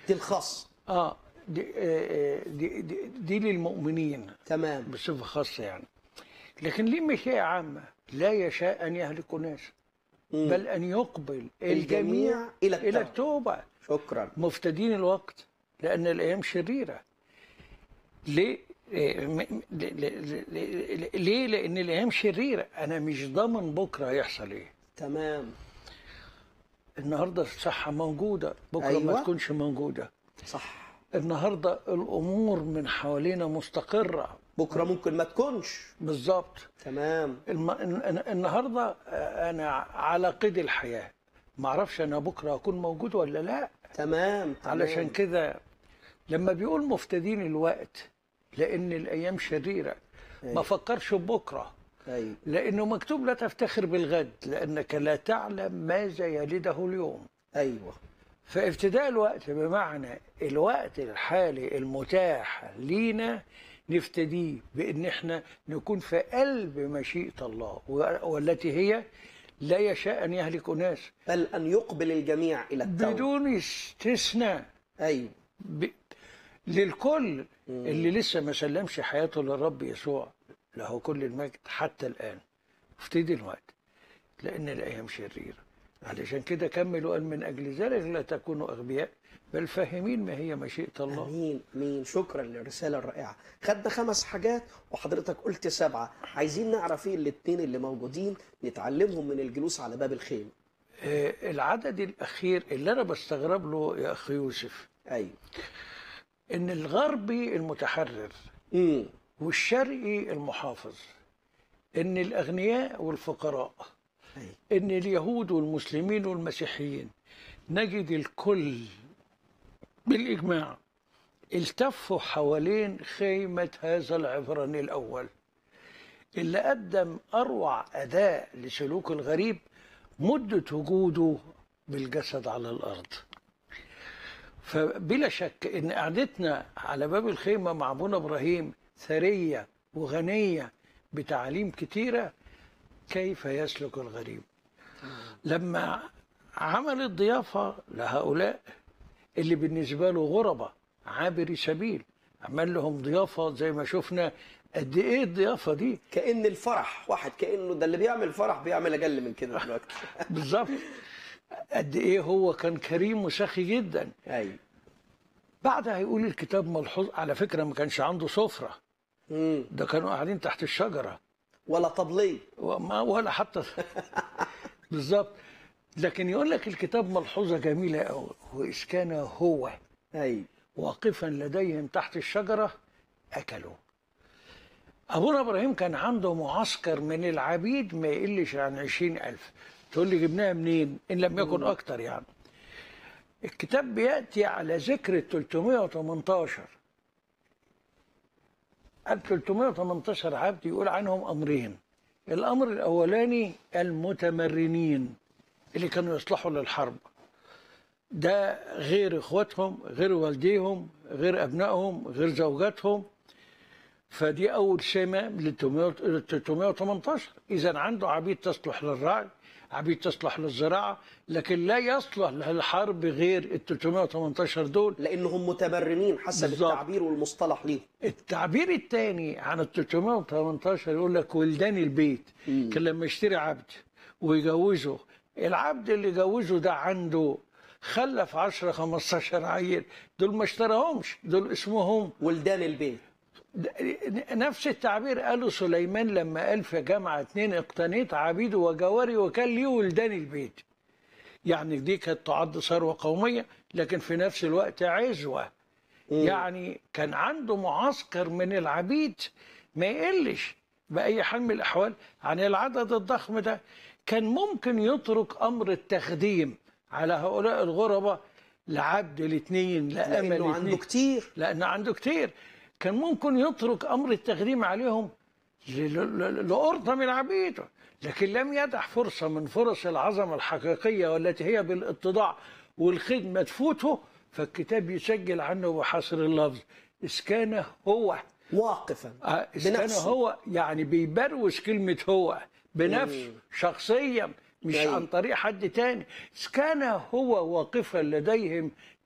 دي الخاص اه دي, آه دي, دي, دي للمؤمنين تمام بصفة خاصة يعني لكن ليه مشيئة عامة لا يشاء أن يهلك ناس مم. بل أن يقبل الجميع الجميع إلى إلى التوبة. التوبة شكرا مفتدين الوقت لأن الأيام شريرة ليه؟ إيه، م- م- ل- ل- ل- ل- ليه؟ لأن الأيام شريرة أنا مش ضامن بكرة هيحصل إيه تمام النهاردة الصحة موجودة بكرة ما أيوة. تكونش موجودة صح النهاردة الأمور من حوالينا مستقرة بكره ممكن ما تكونش بالظبط تمام الم... الن- النهارده انا على قيد الحياه ما اعرفش انا بكره اكون موجود ولا لا تمام تمام علشان كده لما بيقول مفتدين الوقت لان الايام شريره ما أيوة. فكرش بكره ايوه لانه مكتوب لا تفتخر بالغد لانك لا تعلم ماذا يلده اليوم ايوه فابتداء الوقت بمعنى الوقت الحالي المتاح لينا نفتديه بان احنا نكون في قلب مشيئه الله و- والتي هي لا يشاء ان يهلك ناس بل ان يقبل الجميع الى التوبه بدون استثناء ايوه ب... للكل اللي لسه ما سلمش حياته للرب يسوع له كل المجد حتى الان افتدي الوقت لان الايام شريره علشان كده كمل وقال من اجل ذلك لا تكونوا اغبياء بل فاهمين ما هي مشيئه الله امين امين شكرا للرساله الرائعه خدنا خمس حاجات وحضرتك قلت سبعه عايزين نعرف ايه الاثنين اللي موجودين نتعلمهم من الجلوس على باب الخيم آه، العدد الاخير اللي انا بستغرب له يا اخي يوسف ايوه ان الغربي المتحرر امم والشرقي المحافظ ان الاغنياء والفقراء ايوه ان اليهود والمسلمين والمسيحيين نجد الكل بالاجماع التفوا حوالين خيمه هذا العبراني الاول اللي قدم اروع اداء لسلوك الغريب مده وجوده بالجسد على الارض فبلا شك ان قعدتنا على باب الخيمه مع ابونا ابراهيم ثريه وغنيه بتعاليم كتيره كيف يسلك الغريب لما عمل الضيافه لهؤلاء اللي بالنسبه له غربة عابري سبيل عمل لهم ضيافه زي ما شفنا قد ايه الضيافه دي كان الفرح واحد كانه ده اللي بيعمل فرح بيعمل اقل من كده دلوقتي بالظبط قد ايه هو كان كريم وسخي جدا ايوه بعدها هيقول الكتاب ملحوظ على فكره ما كانش عنده سفره امم ده كانوا قاعدين تحت الشجره ولا طبليه وما ولا حتى بالظبط لكن يقول لك الكتاب ملحوظه جميله قوي واذ كان هو ايوه واقفا لديهم تحت الشجره اكلوا ابونا ابراهيم كان عنده معسكر من العبيد ما يقلش عن عشرين ألف تقول لي جبناها منين ان لم يكن اكتر يعني الكتاب بياتي على ذكر ال 318 ال 318 عبد يقول عنهم امرين الامر الاولاني المتمرنين اللي كانوا يصلحوا للحرب ده غير اخواتهم غير والديهم غير ابنائهم غير زوجاتهم فدي اول سمه لل 318 اذا عنده عبيد تصلح للرعي عبيد تصلح للزراعه لكن لا يصلح للحرب غير ال 318 دول لانهم متمرنين حسب بالظبط. التعبير والمصطلح ليهم التعبير الثاني عن ال 318 يقول لك ولدان البيت مم. كان لما يشتري عبد ويجوزه العبد اللي جوزه ده عنده خلف 10 15 عيل دول ما اشتراهمش دول اسمهم ولدان البيت ده- نفس التعبير قاله سليمان لما قال في جامعة اتنين اقتنيت عبيد وجواري وكان لي ولدان البيت يعني دي كانت تعد ثروة قومية لكن في نفس الوقت عزوة يعني كان عنده معسكر من العبيد ما يقلش بأي حال من الأحوال عن العدد الضخم ده كان ممكن يترك أمر التخديم على هؤلاء الغرباء لعبد الاثنين لأمل لانه عنده الاثنين كتير لأن عنده كتير كان ممكن يترك أمر التخديم عليهم ل- ل- لأرضى من عبيده لكن لم يدع فرصة من فرص العظمة الحقيقية والتي هي بالاتضاع والخدمة تفوته فالكتاب يسجل عنه بحصر اللفظ إذ كان هو واقفا آه، إذ كان بنفسه. هو يعني بيبروز كلمة هو بنفسه شخصيا مش أيوة. عن طريق حد تاني إذ كان هو واقفا لديهم